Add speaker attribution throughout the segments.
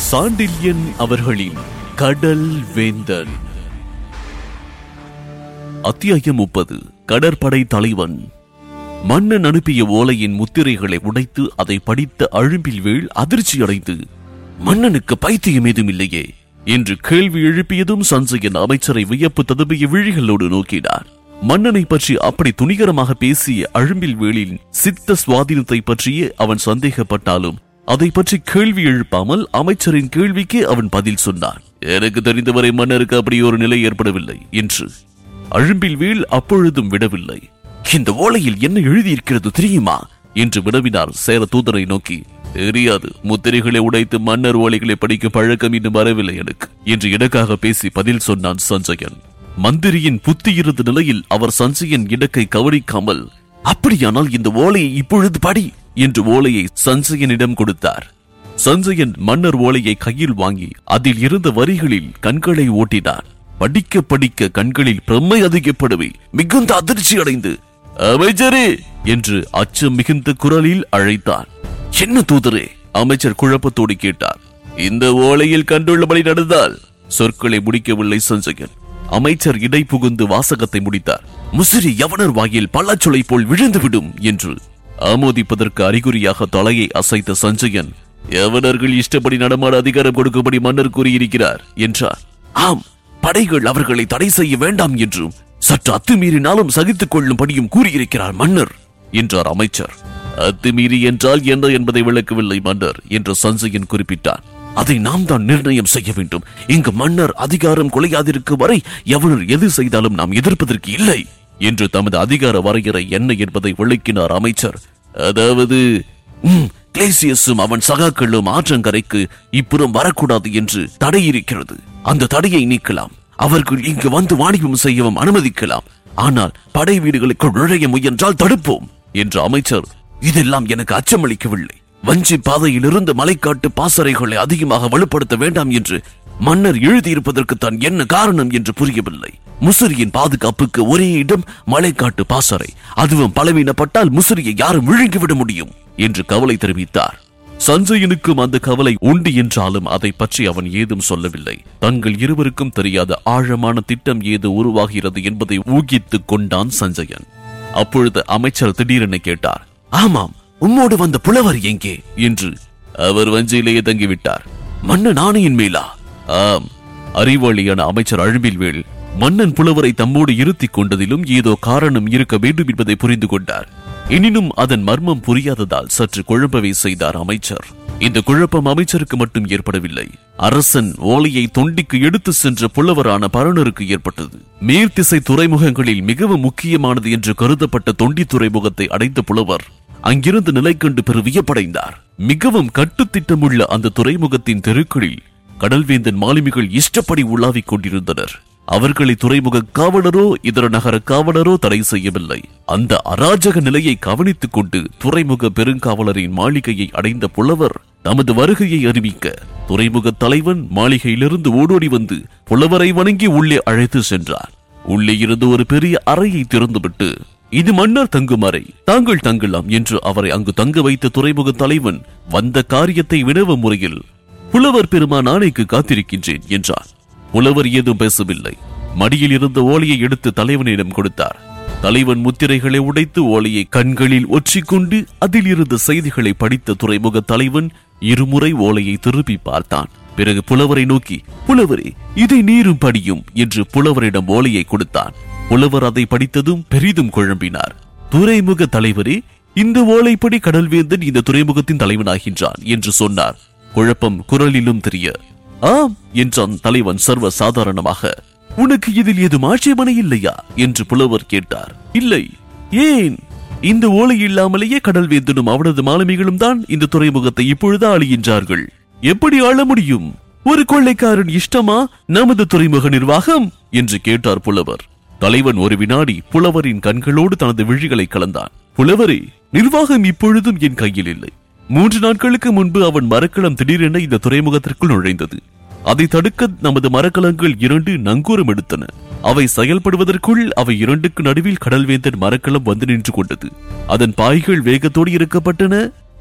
Speaker 1: சாண்டில்யன் அவர்களின் கடல் வேந்தன் அத்தியாயம் முப்பது கடற்படை தலைவன் மன்னன் அனுப்பிய ஓலையின் முத்திரைகளை உடைத்து அதை படித்த அழும்பில் வேள் அதிர்ச்சியடைந்து மன்னனுக்கு பைத்தியம் ஏதும் இல்லையே என்று கேள்வி எழுப்பியதும் சஞ்சயன் அமைச்சரை வியப்பு ததும்பிய விழிகளோடு நோக்கினார் மன்னனை பற்றி அப்படி துணிகரமாக பேசிய அழும்பில் வேளின் சித்த சுவாதீனத்தை பற்றியே அவன் சந்தேகப்பட்டாலும் அதை பற்றி கேள்வி எழுப்பாமல் அமைச்சரின் கேள்விக்கு அவன் பதில் சொன்னான் எனக்கு தெரிந்தவரை மன்னருக்கு அப்படி ஒரு நிலை ஏற்படவில்லை என்று அழும்பில் வீழ் அப்பொழுதும் விடவில்லை இந்த ஓலையில் என்ன எழுதியிருக்கிறது தெரியுமா என்று வினவினார் சேர தூதரை நோக்கி தெரியாது முத்திரைகளை உடைத்து மன்னர் ஓலைகளை படிக்கும் பழக்கம் இன்னும் வரவில்லை எனக்கு என்று இடக்காக பேசி பதில் சொன்னான் சஞ்சயன் மந்திரியின் புத்தி இருந்த நிலையில் அவர் சஞ்சயன் இடக்கை கவனிக்காமல் அப்படியானால் இந்த ஓலையை இப்பொழுது படி என்று ஓலையை சஞ்சயனிடம் கொடுத்தார் சஞ்சயன் மன்னர் ஓலையை கையில் வாங்கி அதில் இருந்த வரிகளில் கண்களை ஓட்டினார் படிக்க படிக்க கண்களில் பிரம்மை அதிகப்படவே மிகுந்த அதிர்ச்சி அடைந்து அமைச்சரே என்று அச்சம் மிகுந்த குரலில் அழைத்தார் என்ன தூதரே அமைச்சர் குழப்பத்தோடு கேட்டார் இந்த ஓலையில் கண்டுள்ளபடி நடந்தால் சொற்களை முடிக்கவில்லை சஞ்சயன் அமைச்சர் இடை புகுந்து வாசகத்தை முடித்தார் முசிறி யவனர் வாயில் பள்ளச்சொலை போல் விழுந்துவிடும் என்று ஆமோதிப்பதற்கு அறிகுறியாக தலையை அசைத்த சஞ்சயன் யவனர்கள் இஷ்டப்படி நடமாட அதிகாரம் கொடுக்கும்படி மன்னர் கூறியிருக்கிறார் என்றார் ஆம் படைகள் அவர்களை தடை செய்ய வேண்டாம் என்றும் சற்று அத்துமீறினாலும் சகித்துக் கொள்ளும்படியும் கூறியிருக்கிறார் மன்னர் என்றார் அமைச்சர் அத்துமீறி என்றால் என்ன என்பதை விளக்கவில்லை மன்னர் என்று சஞ்சயன் குறிப்பிட்டார் அதை நாம் தான் நிர்ணயம் செய்ய வேண்டும் இங்கு மன்னர் அதிகாரம் கொலையாதிருக்கும் வரை எவனர் எது செய்தாலும் நாம் எதிர்ப்பதற்கு இல்லை என்று தமது அதிகார வரையறை என்ன என்பதை விளக்கினார் அமைச்சர் அதாவது ம், கிளேசியஸும் அவன் சகாக்களும் ஆற்றங்கரைக்கு இப்புறம் வரக்கூடாது என்று தடை இருக்கிறது அந்த தடையை நீக்கலாம் அவர்கள் இங்கு வந்து வாணிபம் செய்யவும் அனுமதிக்கலாம் ஆனால் படை வீடுகளுக்குள் நுழைய முயன்றால் தடுப்போம் என்று அமைச்சர் இதெல்லாம் எனக்கு அச்சமளிக்கவில்லை வஞ்சி பாதையிலிருந்து மலைக்காட்டு பாசறைகளை அதிகமாக வலுப்படுத்த வேண்டாம் என்று மன்னர் எழுதியிருப்பதற்கு தான் என்ன காரணம் என்று புரியவில்லை முசிறியின் பாதுகாப்புக்கு ஒரே இடம் மலைக்காட்டு பாசறை அதுவும் பலவீனப்பட்டால் முசிறியை யாரும் விழுங்கிவிட முடியும் என்று கவலை தெரிவித்தார் சஞ்சயனுக்கும் அந்த கவலை உண்டு என்றாலும் அதை பற்றி அவன் ஏதும் சொல்லவில்லை தங்கள் இருவருக்கும் தெரியாத ஆழமான திட்டம் ஏது உருவாகிறது என்பதை ஊகித்துக் கொண்டான் சஞ்சயன் அப்பொழுது அமைச்சர் திடீரென கேட்டார் ஆமாம் உம்மோடு வந்த புலவர் எங்கே என்று அவர் வஞ்சியிலேயே தங்கிவிட்டார் மன்னன் ஆணையின் மேலா ஆம் அறிவாளியான அமைச்சர் அழும்பில்வேள் மன்னன் புலவரை தம்மோடு இருத்திக் கொண்டதிலும் ஏதோ காரணம் இருக்க வேண்டும் என்பதை புரிந்து கொண்டார் எனினும் அதன் மர்மம் புரியாததால் சற்று குழம்பவே செய்தார் அமைச்சர் இந்த குழப்பம் அமைச்சருக்கு மட்டும் ஏற்படவில்லை அரசன் ஓலையை தொண்டிக்கு எடுத்து சென்ற புலவரான பரணருக்கு ஏற்பட்டது மேற்திசை துறைமுகங்களில் மிகவும் முக்கியமானது என்று கருதப்பட்ட தொண்டி துறைமுகத்தை அடைந்த புலவர் அங்கிருந்து நிலை கண்டு பெரு வியப்படைந்தார் மிகவும் கட்டுத்திட்டமுள்ள அந்த துறைமுகத்தின் தெருக்களில் கடல்வேந்தன் மாலுமிகள் இஷ்டப்படி உலாவிக் கொண்டிருந்தனர் அவர்களை துறைமுக காவலரோ இதர நகர காவலரோ தடை செய்யவில்லை அந்த அராஜக நிலையை கவனித்துக் கொண்டு துறைமுக பெருங்காவலரின் மாளிகையை அடைந்த புலவர் தமது வருகையை அறிவிக்க துறைமுக தலைவன் மாளிகையிலிருந்து ஓடோடி வந்து புலவரை வணங்கி உள்ளே அழைத்து சென்றார் உள்ளே இருந்து ஒரு பெரிய அறையை திறந்துவிட்டு இது மன்னர் தங்கும் அறை தாங்கள் தங்கலாம் என்று அவரை அங்கு தங்க வைத்த துறைமுக தலைவன் வந்த காரியத்தை வினவும் முறையில் புலவர் பெருமான் ஆணைக்கு காத்திருக்கின்றேன் என்றார் புலவர் ஏதும் பேசவில்லை மடியில் இருந்த ஓலையை எடுத்து தலைவனிடம் கொடுத்தார் தலைவன் முத்திரைகளை உடைத்து ஓலையை கண்களில் ஒற்றிக்கொண்டு அதில் இருந்த செய்திகளை படித்த துறைமுக தலைவன் இருமுறை ஓலையை திருப்பி பார்த்தான் பிறகு புலவரை நோக்கி புலவரே இதை நீரும் படியும் என்று புலவரிடம் ஓலையை கொடுத்தான் புலவர் அதை படித்ததும் பெரிதும் குழம்பினார் துறைமுக தலைவரே இந்த ஓலைப்படி கடல்வேந்தன் இந்த துறைமுகத்தின் தலைவனாகின்றான் என்று சொன்னார் குழப்பம் குரலிலும் தெரிய ஆம் என்றான் தலைவன் சர்வ சாதாரணமாக உனக்கு இதில் ஏதும் ஆட்சேபனை இல்லையா என்று புலவர் கேட்டார் இல்லை ஏன் இந்த ஓலை இல்லாமலேயே கடல்வேந்தனும் அவனது மாலுமிகளும் தான் இந்த துறைமுகத்தை இப்பொழுது ஆளுகின்றார்கள் எப்படி ஆள முடியும் ஒரு கொள்ளைக்காரன் இஷ்டமா நமது துறைமுக நிர்வாகம் என்று கேட்டார் புலவர் தலைவன் ஒரு வினாடி புலவரின் கண்களோடு தனது விழிகளை கலந்தான் புலவரே நிர்வாகம் இப்பொழுதும் என் கையில் இல்லை மூன்று நாட்களுக்கு முன்பு அவன் மரக்கலம் திடீரென இந்த துறைமுகத்திற்குள் நுழைந்தது அதை தடுக்க நமது மரக்கலங்கள் இரண்டு நங்கூரம் எடுத்தன அவை செயல்படுவதற்குள் அவை இரண்டுக்கு நடுவில் கடல்வேந்தன் மரக்கலம் வந்து நின்று கொண்டது அதன் பாய்கள் வேகத்தோடு இறக்கப்பட்டன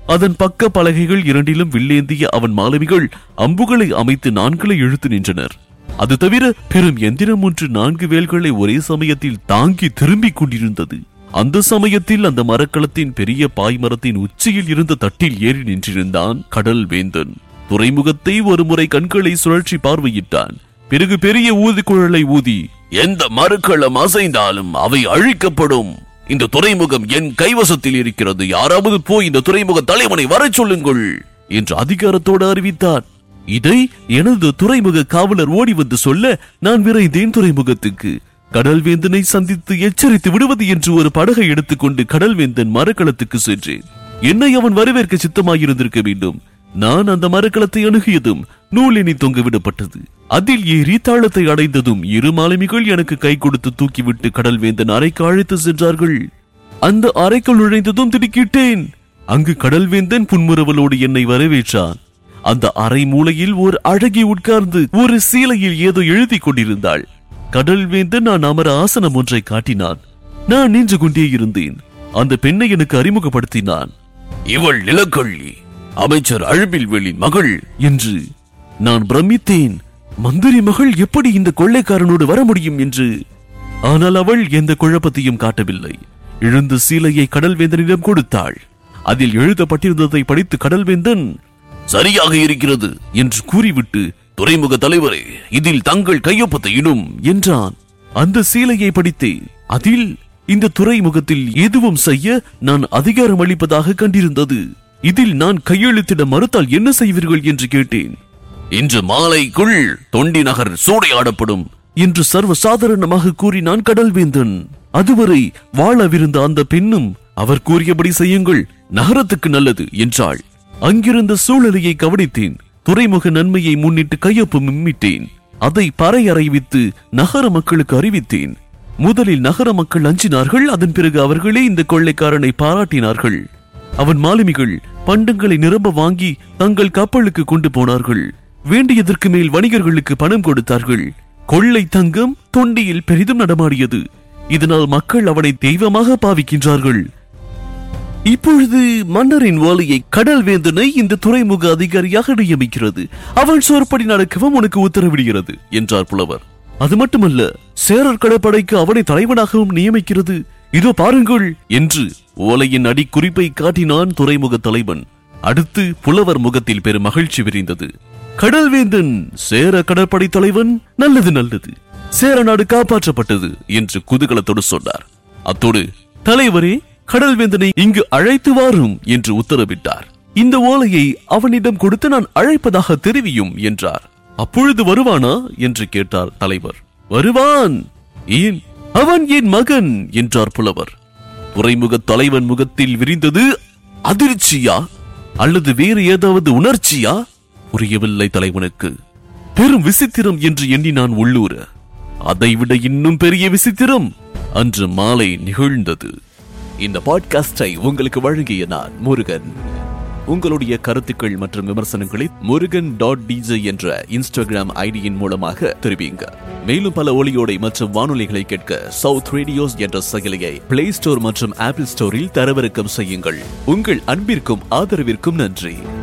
Speaker 1: அதன் பக்க பலகைகள் இரண்டிலும் வில்லேந்திய அவன் மாலுமிகள் அம்புகளை அமைத்து நான்களை இழுத்து நின்றனர் அது தவிர பெரும் எந்திரம் ஒன்று நான்கு வேல்களை ஒரே சமயத்தில் தாங்கி திரும்பிக் கொண்டிருந்தது அந்த சமயத்தில் அந்த மரக்களத்தின் பெரிய பாய்மரத்தின் உச்சியில் இருந்த தட்டில் ஏறி நின்றிருந்தான் கடல் வேந்தன் துறைமுகத்தை ஒருமுறை கண்களை சுழற்சி பார்வையிட்டான் பிறகு பெரிய ஊதிக்குழலை ஊதி எந்த மறுக்களம் அசைந்தாலும் அவை அழிக்கப்படும் இந்த துறைமுகம் என் கைவசத்தில் இருக்கிறது யாராவது போய் இந்த துறைமுக தலைவனை வரச் சொல்லுங்கள் என்று அதிகாரத்தோடு அறிவித்தார் இதை எனது துறைமுக காவலர் ஓடி வந்து சொல்ல நான் விரைந்தேன் துறைமுகத்துக்கு கடல்வேந்தனை சந்தித்து எச்சரித்து விடுவது என்று ஒரு படகை எடுத்துக்கொண்டு கடல்வேந்தன் மரக்களத்துக்கு சென்றேன் என்னை அவன் வரவேற்க சித்தமாயிருந்திருக்க வேண்டும் நான் அந்த மரக்களத்தை அணுகியதும் நூலினி தொங்க விடப்பட்டது அதில் ஏறி தாளத்தை அடைந்ததும் இரு மாலுமிகள் எனக்கு கை கொடுத்து தூக்கிவிட்டு கடல்வேந்தன் அறைக்கு அழைத்து சென்றார்கள் அந்த அறைக்குள் நுழைந்ததும் திடுக்கிட்டேன் அங்கு கடல்வேந்தன் புன்முறுவலோடு என்னை வரவேற்றான் அந்த அறை மூலையில் ஒரு அழகி உட்கார்ந்து ஒரு சீலையில் ஏதோ எழுதி கொண்டிருந்தாள் கடல்வேந்தன் நான் அமர ஆசனம் ஒன்றை காட்டினான் நான் நின்று கொண்டே இருந்தேன் அந்த பெண்ணை எனக்கு அறிமுகப்படுத்தினான் இவள் நிலக்கள்ளி அமைச்சர் அழுபில்வேலின் மகள் என்று நான் பிரமித்தேன் மந்திரி மகள் எப்படி இந்த கொள்ளைக்காரனோடு வர முடியும் என்று ஆனால் அவள் எந்த குழப்பத்தையும் காட்டவில்லை எழுந்து சீலையை கடல்வேந்தனிடம் கொடுத்தாள் அதில் எழுதப்பட்டிருந்ததை படித்து கடல்வேந்தன் சரியாக இருக்கிறது என்று கூறிவிட்டு துறைமுக தலைவரே இதில் தங்கள் கையொப்பத்தை இடும் என்றான் அந்த சீலையை படித்தேன் அதில் இந்த துறைமுகத்தில் எதுவும் செய்ய நான் அதிகாரம் அளிப்பதாக கண்டிருந்தது இதில் நான் கையெழுத்திட மறுத்தால் என்ன செய்வீர்கள் என்று கேட்டேன் இன்று மாலைக்குள் தொண்டி நகர் சூறையாடப்படும் என்று சர்வ சாதாரணமாக கூறினான் கடல்வேந்தன் அதுவரை வாழவிருந்த அந்த பெண்ணும் அவர் கூறியபடி செய்யுங்கள் நகரத்துக்கு நல்லது என்றாள் அங்கிருந்த சூழ்நிலையை கவனித்தேன் துறைமுக நன்மையை முன்னிட்டு கையொப்பு மிம்மிட்டேன் அதை பறை அறிவித்து நகர மக்களுக்கு அறிவித்தேன் முதலில் நகர மக்கள் அஞ்சினார்கள் அதன் பிறகு அவர்களே இந்த கொள்ளைக்காரனை பாராட்டினார்கள் அவன் மாலுமிகள் பண்டங்களை நிரம்ப வாங்கி தங்கள் கப்பலுக்கு கொண்டு போனார்கள் வேண்டியதற்கு மேல் வணிகர்களுக்கு பணம் கொடுத்தார்கள் கொள்ளை தங்கம் தொண்டியில் பெரிதும் நடமாடியது இதனால் மக்கள் அவனை தெய்வமாக பாவிக்கின்றார்கள் இப்பொழுது மன்னரின் ஓலையை கடல் வேந்தனை இந்த துறைமுக அதிகாரியாக நியமிக்கிறது அவன் சொற்படி நடக்கவும் உனக்கு உத்தரவிடுகிறது என்றார் புலவர் அது மட்டுமல்ல சேரர் கடற்படைக்கு அவனை தலைவனாகவும் நியமிக்கிறது இதோ பாருங்கள் என்று ஓலையின் அடி குறிப்பை காட்டினான் துறைமுக தலைவன் அடுத்து புலவர் முகத்தில் பெரும் மகிழ்ச்சி விரிந்தது கடல்வேந்தன் சேர கடற்படை தலைவன் நல்லது நல்லது சேர நாடு காப்பாற்றப்பட்டது என்று குதூகலத்தோடு சொன்னார் அத்தோடு தலைவரே கடல்வேந்தனை இங்கு அழைத்து வாரும் என்று உத்தரவிட்டார் இந்த ஓலையை அவனிடம் கொடுத்து நான் அழைப்பதாக தெரிவியும் என்றார் அப்பொழுது வருவானா என்று கேட்டார் தலைவர் வருவான் ஏன் அவன் என் மகன் என்றார் புலவர் துறைமுக தலைவன் முகத்தில் விரிந்தது அதிர்ச்சியா அல்லது வேறு ஏதாவது உணர்ச்சியா புரியவில்லை தலைவனுக்கு பெரும் விசித்திரம் என்று எண்ணி நான் உள்ளூர அதைவிட இன்னும் பெரிய விசித்திரம் அன்று மாலை நிகழ்ந்தது இந்த பாட்காஸ்டை உங்களுக்கு வழங்கிய நான் முருகன் உங்களுடைய கருத்துக்கள் மற்றும் விமர்சனங்களை முருகன் டாட் டிஜே என்ற இன்ஸ்டாகிராம் ஐடியின் மூலமாக தெரிவிங்க மேலும் பல ஒளியோடை மற்றும் வானொலிகளை கேட்க சவுத் ரேடியோஸ் என்ற செயலியை பிளே ஸ்டோர் மற்றும் ஆப்பிள் ஸ்டோரில் தரவிறக்கம் செய்யுங்கள் உங்கள் அன்பிற்கும் ஆதரவிற்கும் நன்றி